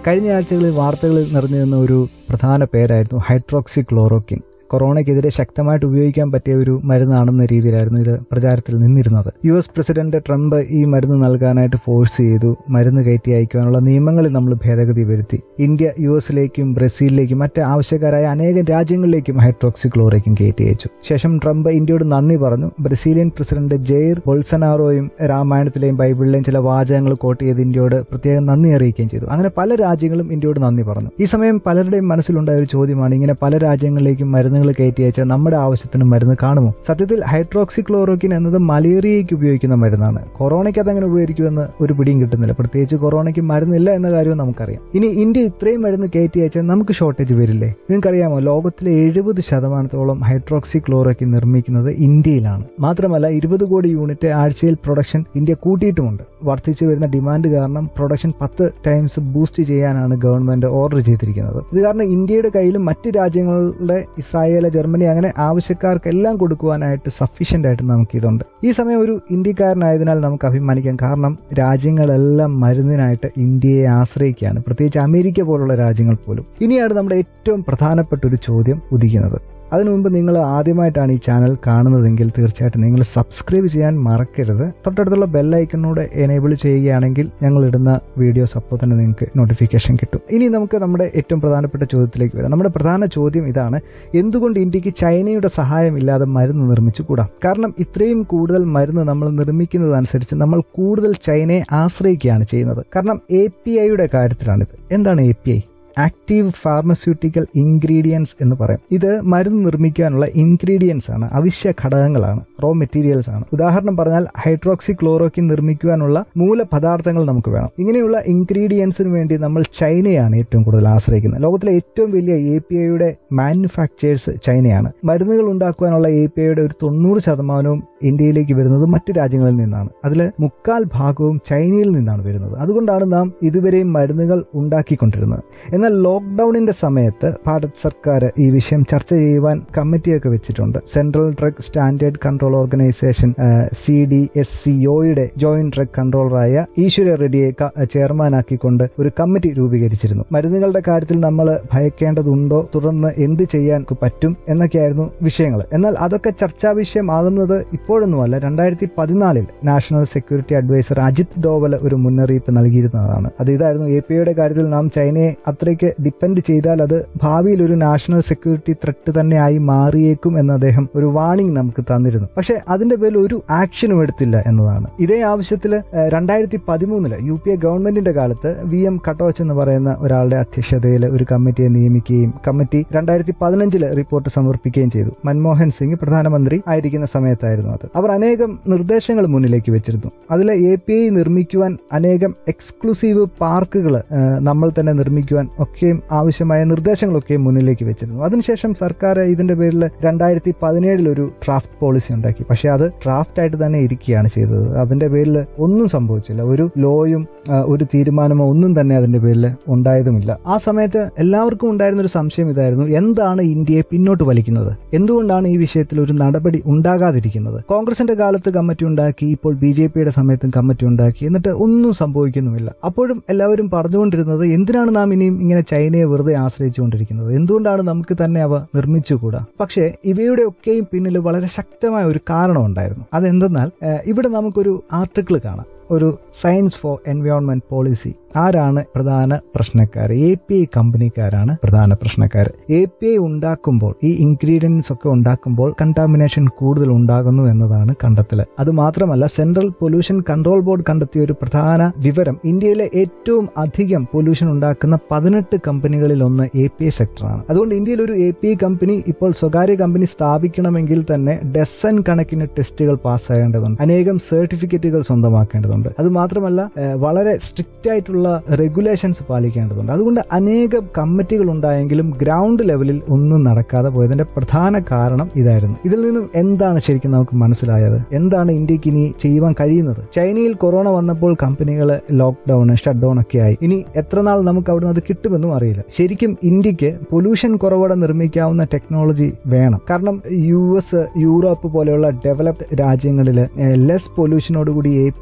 കഴിഞ്ഞ ആഴ്ചകളിൽ വാർത്തകളിൽ നിറഞ്ഞു നിന്ന ഒരു പ്രധാന പേരായിരുന്നു ഹൈഡ്രോക്സി ക്ലോറോക്കിൻ കൊറോണയ്ക്കെതിരെ ശക്തമായിട്ട് ഉപയോഗിക്കാൻ പറ്റിയ ഒരു മരുന്നാണെന്ന രീതിയിലായിരുന്നു ഇത് പ്രചാരത്തിൽ നിന്നിരുന്നത് യു എസ് പ്രസിഡന്റ് ട്രംപ് ഈ മരുന്ന് നൽകാനായിട്ട് ഫോഴ്സ് ചെയ്തു മരുന്ന് കയറ്റി അയക്കുവാനുള്ള നിയമങ്ങളിൽ നമ്മൾ ഭേദഗതി വരുത്തി ഇന്ത്യ യു എസിലേക്കും ബ്രസീലിലേക്കും മറ്റ് ആവശ്യക്കാരായ അനേകം രാജ്യങ്ങളിലേക്കും ഹൈഡ്രോക്സി ക്ലോറോക്കിൻ കയറ്റി അയച്ചു ശേഷം ട്രംപ് ഇന്ത്യയോട് നന്ദി പറഞ്ഞു ബ്രസീലിയൻ പ്രസിഡന്റ് ജെയർ ബൊൾസനാറോയും രാമായണത്തിലെയും ബൈബിളിലെയും ചില വാചകങ്ങൾ കോട്ട് ചെയ്ത് ഇന്ത്യയോട് പ്രത്യേകം നന്ദി അറിയിക്കുകയും ചെയ്തു അങ്ങനെ പല രാജ്യങ്ങളും ഇന്ത്യയോട് നന്ദി പറഞ്ഞു ഈ സമയം പലരുടെയും മനസ്സിലുണ്ടായ ഒരു ചോദ്യമാണ് ഇങ്ങനെ പല രാജ്യങ്ങളിലേക്കും മരുന്നുകൾ കയറ്റി അയച്ചാൽ നമ്മുടെ ആവശ്യത്തിന് മരുന്ന് കാണുമോ സത്യത്തിൽ ഹൈഡ്രോക്സി ക്ലോറോക്കിൻ എന്നത് മലേറിയയ്ക്ക് ഉപയോഗിക്കുന്ന മരുന്നാണ് കൊറോണയ്ക്ക് അതെങ്ങനെ ഉപയോഗിക്കുമെന്ന് ഒരു പിടിയും കിട്ടുന്നില്ല പ്രത്യേകിച്ച് കൊറോണയ്ക്ക് മരുന്നില്ല എന്ന കാര്യവും നമുക്കറിയാം ഇനി ഇന്ത്യ ഇത്രയും മരുന്ന് കയറ്റി അയച്ചാൽ നമുക്ക് ഷോർട്ടേജ് വരില്ലേ നിങ്ങൾക്കറിയാമോ ലോകത്തിലെ എഴുപത് ശതമാനത്തോളം ഹൈഡ്രോക്സി ക്ലോറോക്കിൻ നിർമ്മിക്കുന്നത് ഇന്ത്യയിലാണ് മാത്രമല്ല ഇരുപത് കോടി യൂണിറ്റ് ആഴ്ചയിൽ പ്രൊഡക്ഷൻ ഇന്ത്യ കൂട്ടിയിട്ടുമുണ്ട് വർദ്ധിച്ചു വരുന്ന ഡിമാൻഡ് കാരണം പ്രൊഡക്ഷൻ പത്ത് ടൈംസ് ബൂസ്റ്റ് ചെയ്യാനാണ് ഗവൺമെന്റ് ഓർഡർ ചെയ്തിരിക്കുന്നത് ഇത് കാരണം ഇന്ത്യയുടെ കയ്യിലും മറ്റ് രാജ്യങ്ങളുടെ ഇസ്രായേൽ ജർമ്മനി അങ്ങനെ ആവശ്യക്കാർക്കെല്ലാം കൊടുക്കുവാനായിട്ട് സഫീഷ്യന്റ് ആയിട്ട് നമുക്കിതുണ്ട് ഈ സമയം ഒരു ഇന്ത്യക്കാരനായതിനാൽ നമുക്ക് അഭിമാനിക്കാം കാരണം രാജ്യങ്ങളെല്ലാം മരുന്നിനായിട്ട് ഇന്ത്യയെ ആശ്രയിക്കുകയാണ് പ്രത്യേകിച്ച് അമേരിക്ക പോലുള്ള രാജ്യങ്ങൾ പോലും ഇനിയാണ് നമ്മുടെ ഏറ്റവും പ്രധാനപ്പെട്ട ഒരു ചോദ്യം ഉദിക്കുന്നത് അതിനു മുമ്പ് നിങ്ങൾ ആദ്യമായിട്ടാണ് ഈ ചാനൽ കാണുന്നതെങ്കിൽ തീർച്ചയായിട്ടും നിങ്ങൾ സബ്സ്ക്രൈബ് ചെയ്യാൻ മറക്കരുത് തൊട്ടടുത്തുള്ള ബെല്ലൈക്കനോട് എനേബിൾ ചെയ്യുകയാണെങ്കിൽ ഞങ്ങൾ ഇടുന്ന വീഡിയോസ് അപ്പോൾ തന്നെ നിങ്ങൾക്ക് നോട്ടിഫിക്കേഷൻ കിട്ടും ഇനി നമുക്ക് നമ്മുടെ ഏറ്റവും പ്രധാനപ്പെട്ട ചോദ്യത്തിലേക്ക് വരാം നമ്മുടെ പ്രധാന ചോദ്യം ഇതാണ് എന്തുകൊണ്ട് ഇന്ത്യക്ക് ചൈനയുടെ സഹായം ഇല്ലാതെ മരുന്ന് നിർമ്മിച്ചു കൂടാ കാരണം ഇത്രയും കൂടുതൽ മരുന്ന് നമ്മൾ നിർമ്മിക്കുന്നതനുസരിച്ച് നമ്മൾ കൂടുതൽ ചൈനയെ ആശ്രയിക്കുകയാണ് ചെയ്യുന്നത് കാരണം എ പി ഐയുടെ കാര്യത്തിലാണിത് എന്താണ് A P I active pharmaceutical ingredients എന്ന് പറയും ഇത് മരുന്ന് നിർമ്മിക്കാനുള്ള ഇൻഗ്രീഡിയൻസ് ആണ് അവശ്യ ഘടകങ്ങളാണ് റോ മെറ്റീരിയൽസ് ആണ് ഉദാഹരണം പറഞ്ഞാൽ ഹൈഡ്രോക്സി ക്ലോറോക്കിൻ നിർമ്മിക്കുവാനുള്ള മൂലപദാർത്ഥങ്ങൾ നമുക്ക് വേണം ഇങ്ങനെയുള്ള ഇൻഗ്രീഡിയൻസിന് വേണ്ടി നമ്മൾ ചൈനയാണ് ഏറ്റവും കൂടുതൽ ആശ്രയിക്കുന്നത് ലോകത്തിലെ ഏറ്റവും വലിയ എ പി ഐയുടെ മാനുഫാക്ചേഴ്സ് ചൈനയാണ് മരുന്നുകൾ ഉണ്ടാക്കുവാനുള്ള എ പി ഐയുടെ ഒരു തൊണ്ണൂറ് ശതമാനവും ഇന്ത്യയിലേക്ക് വരുന്നത് മറ്റ് രാജ്യങ്ങളിൽ നിന്നാണ് അതിൽ മുക്കാൽ ഭാഗവും ചൈനയിൽ നിന്നാണ് വരുന്നത് അതുകൊണ്ടാണ് നാം ഇതുവരെയും മരുന്നുകൾ ഉണ്ടാക്കിക്കൊണ്ടിരുന്നത് എന്നാൽ ലോക്ക്ഡൌണിന്റെ സമയത്ത് ഭാരത് സർക്കാർ ഈ വിഷയം ചർച്ച ചെയ്യുവാൻ കമ്മിറ്റിയൊക്കെ വെച്ചിട്ടുണ്ട് central drug standard control organisation C D S സിഒയുടെ ജോയിന്റ് ഡ്രഗ് കൺട്രോളറായ ഈശ്വര റെഡ്ഡിയെ ചെയർമാനാക്കിക്കൊണ്ട് ഒരു കമ്മിറ്റി രൂപീകരിച്ചിരുന്നു മരുന്നുകളുടെ കാര്യത്തിൽ നമ്മൾ ഭയക്കേണ്ടതുണ്ടോ തുടർന്ന് എന്ത് ചെയ്യാൻ പറ്റും എന്നൊക്കെയായിരുന്നു വിഷയങ്ങൾ എന്നാൽ അതൊക്കെ ചർച്ചാ വിഷയമാകുന്നത് ഇപ്പോഴൊന്നുമല്ല രണ്ടായിരത്തി പതിനാലിൽ national security adviser Ajit Doval ഒരു മുന്നറിയിപ്പ് നൽകിയിരുന്നതാണ് അത് ഇതായിരുന്നു എ പി ഐയുടെ കാര്യത്തിൽ നാം ചൈനയെ അത്രയ്ക്ക് ഡിപ്പെൻഡ് ചെയ്താൽ അത് ഭാവിയിൽ ഒരു നാഷണൽ സെക്യൂരിറ്റി ത്രെട്ട് തന്നെ ആയി മാറിയേക്കും എന്ന് അദ്ദേഹം ഒരു വാണിംഗ് നമുക്ക് തന്നിരുന്നു പക്ഷെ അതിന്റെ പേരിൽ ഒരു ആക്ഷനും എടുത്തില്ല എന്നതാണ് ഇതേ ആവശ്യത്തിൽ രണ്ടായിരത്തി പതിമൂന്നില് യു പി എ ഗവൺമെന്റിന്റെ കാലത്ത് വി എം കട്ടോച്ച് എന്ന് പറയുന്ന ഒരാളുടെ അധ്യക്ഷതയിൽ ഒരു കമ്മിറ്റിയെ നിയമിക്കുകയും കമ്മിറ്റി രണ്ടായിരത്തി പതിനഞ്ചില് റിപ്പോർട്ട് സമർപ്പിക്കുകയും ചെയ്തു മൻമോഹൻ സിംഗ് പ്രധാനമന്ത്രി ആയിരിക്കുന്ന സമയത്തായിരുന്നു അത് അവർ അനേകം നിർദ്ദേശങ്ങൾ മുന്നിലേക്ക് വെച്ചിരുന്നു അതിൽ എ പി ഐ നിർമ്മിക്കുവാൻ അനേകം എക്സ്ക്ലൂസീവ് പാർക്കുകൾ നമ്മൾ തന്നെ നിർമ്മിക്കുവാൻ ഒക്കെയും ആവശ്യമായ നിർദ്ദേശങ്ങളൊക്കെയും മുന്നിലേക്ക് വെച്ചിരുന്നു അതിനുശേഷം സർക്കാർ ഇതിന്റെ പേരിൽ രണ്ടായിരത്തി പതിനേഴിൽ ഒരു ഡ്രാഫ്റ്റ് പോളിസി ഉണ്ടാക്കി പക്ഷെ അത് ഡ്രാഫ്റ്റ് ആയിട്ട് തന്നെ ഇരിക്കുകയാണ് ചെയ്തത് അതിന്റെ പേരിൽ ഒന്നും സംഭവിച്ചില്ല ഒരു ലോയും ഒരു തീരുമാനമോ ഒന്നും തന്നെ അതിന്റെ പേരിൽ ഉണ്ടായതുമില്ല ആ സമയത്ത് എല്ലാവർക്കും ഉണ്ടായിരുന്ന ഒരു സംശയം ഇതായിരുന്നു എന്താണ് ഇന്ത്യയെ പിന്നോട്ട് വലിക്കുന്നത് എന്തുകൊണ്ടാണ് ഈ വിഷയത്തിൽ ഒരു നടപടി ഉണ്ടാകാതിരിക്കുന്നത് കോൺഗ്രസിന്റെ കാലത്ത് കമ്മിറ്റി ഉണ്ടാക്കി ഇപ്പോൾ ബി ജെ പിയുടെ സമയത്തും കമ്മിറ്റി ഉണ്ടാക്കി എന്നിട്ട് ഒന്നും സംഭവിക്കുന്നുമില്ല അപ്പോഴും എല്ലാവരും പറഞ്ഞുകൊണ്ടിരുന്നത് എന്തിനാണ് നാം ഇനിയും ഇങ്ങനെ ചൈനയെ വെറുതെ ആശ്രയിച്ചുകൊണ്ടിരിക്കുന്നത് എന്തുകൊണ്ടാണ് നമുക്ക് തന്നെ അവ നിർമ്മിച്ചുകൂടാ പക്ഷേ ഇവയുടെ ഒക്കെയും പിന്നിൽ വളരെ ശക്തമായ ഒരു കാരണം ഉണ്ടായിരുന്നു അതെന്തെന്നാൽ ഇവിടെ നമുക്കൊരു ആർട്ടിക്കിൾ കാണാം ഒരു സയൻസ് ഫോർ എൻവയോൺമെന്റ് പോളിസി ആരാണ് പ്രധാന പ്രശ്നക്കാർ എ പി ഐ കമ്പനിക്കാരാണ് പ്രധാന പ്രശ്നക്കാർ എ പി ഐ ഉണ്ടാക്കുമ്പോൾ ഈ ഇൻഗ്രീഡിയൻസ് ഒക്കെ ഉണ്ടാക്കുമ്പോൾ കണ്ടാമിനേഷൻ കൂടുതൽ ഉണ്ടാകുന്നു എന്നതാണ് കണ്ടെത്തൽ അത് മാത്രമല്ല സെൻട്രൽ പൊല്യൂഷൻ കൺട്രോൾ ബോർഡ് കണ്ടെത്തിയ ഒരു പ്രധാന വിവരം ഇന്ത്യയിലെ ഏറ്റവും അധികം പൊല്യൂഷൻ ഉണ്ടാക്കുന്ന പതിനെട്ട് കമ്പനികളിൽ ഒന്ന് എ പി ഐ സെക്ടറാണ് അതുകൊണ്ട് ഇന്ത്യയിൽ ഒരു എ പി ഐ കമ്പനി ഇപ്പോൾ സ്വകാര്യ കമ്പനി സ്ഥാപിക്കണമെങ്കിൽ തന്നെ ഡസൻ കണക്കിന് ടെസ്റ്റുകൾ പാസ്സാകേണ്ടതുണ്ട് അനേകം സർട്ടിഫിക്കറ്റുകൾ സ്വന്തമാക്കേണ്ടതുണ്ട് അത് മാത്രമല്ല വളരെ സ്ട്രിക്റ്റ് ആയിട്ടുള്ള റെഗുലേഷൻസ് പാലിക്കേണ്ടതുണ്ട് അതുകൊണ്ട് അനേകം കമ്മിറ്റികൾ ഉണ്ടായെങ്കിലും ഗ്രൗണ്ട് ലെവലിൽ ഒന്നും നടക്കാതെ പോയതിന്റെ പ്രധാന കാരണം ഇതായിരുന്നു ഇതിൽ നിന്നും എന്താണ് ശരിക്കും നമുക്ക് മനസ്സിലായത് എന്താണ് ഇന്ത്യക്ക് ഇനി ചെയ്യുവാൻ കഴിയുന്നത് ചൈനയിൽ കൊറോണ വന്നപ്പോൾ കമ്പനികൾ ലോക്ക്ഡൌൺ ഷട്ട് ഡൗൺ ഒക്കെ ആയി ഇനി എത്ര നാൾ നമുക്ക് അവിടുന്ന് അത് കിട്ടുമെന്നും അറിയില്ല ശരിക്കും ഇന്ത്യക്ക് പൊല്യൂഷൻ കുറവോടെ നിർമ്മിക്കാവുന്ന ടെക്നോളജി വേണം കാരണം യു എസ് യൂറോപ്പ് പോലെയുള്ള ഡെവലപ്ഡ് രാജ്യങ്ങളിൽ ലെസ് പൊല്യൂഷനോടുകൂടി എ പി ഐ സെക്ടർ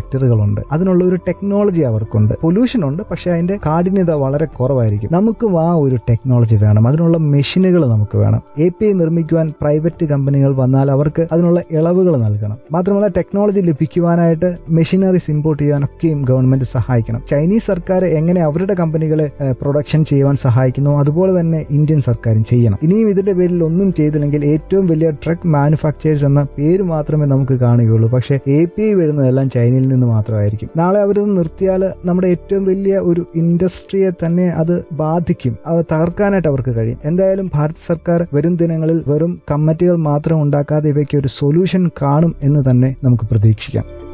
ഫാക്ടറികളുണ്ട് അതിനുള്ള ഒരു ടെക്നോളജി അവർക്കുണ്ട് പൊല്യൂഷൻ ഉണ്ട് പക്ഷെ അതിന്റെ കാഠിന്യത വളരെ കുറവായിരിക്കും നമുക്കും ആ ഒരു ടെക്നോളജി വേണം അതിനുള്ള മെഷീനുകൾ നമുക്ക് വേണം എ പി ഐ നിർമ്മിക്കുവാൻ പ്രൈവറ്റ് കമ്പനികൾ വന്നാൽ അവർക്ക് അതിനുള്ള ഇളവുകൾ നൽകണം മാത്രമല്ല ടെക്നോളജി ലഭിക്കുവാനായിട്ട് മെഷീനറീസ് ഇമ്പോർട്ട് ചെയ്യാനൊക്കെയും ഗവൺമെന്റ് സഹായിക്കണം ചൈനീസ് സർക്കാർ എങ്ങനെ അവരുടെ കമ്പനികളെ പ്രൊഡക്ഷൻ ചെയ്യുവാൻ സഹായിക്കുന്നു അതുപോലെ തന്നെ ഇന്ത്യൻ സർക്കാരും ചെയ്യണം ഇനിയും ഇതിന്റെ പേരിൽ ഒന്നും ചെയ്തില്ലെങ്കിൽ ഏറ്റവും വലിയ ട്രക്ക് മാനുഫാക്ചേഴ്സ് എന്ന പേര് മാത്രമേ നമുക്ക് കാണുകയുള്ളൂ പക്ഷേ എ പി ഐ വരുന്നതെല്ലാം ചൈനയിൽ നിന്ന് മാത്രമായിരിക്കും നാളെ അവരിത് നിർത്തിയാൽ നമ്മുടെ ഏറ്റവും വലിയ ഒരു ഇൻഡസ്ട്രിയെ തന്നെ അത് ബാധിക്കും അത് തകർക്കാനായിട്ട് അവർക്ക് കഴിയും എന്തായാലും ഭാരത് സർക്കാർ വരും ദിനങ്ങളിൽ വെറും കമ്മിറ്റികൾ മാത്രം ഉണ്ടാക്കാതെ ഇവയ്ക്ക് ഒരു സൊല്യൂഷൻ കാണും എന്ന് തന്നെ നമുക്ക് പ്രതീക്ഷിക്കാം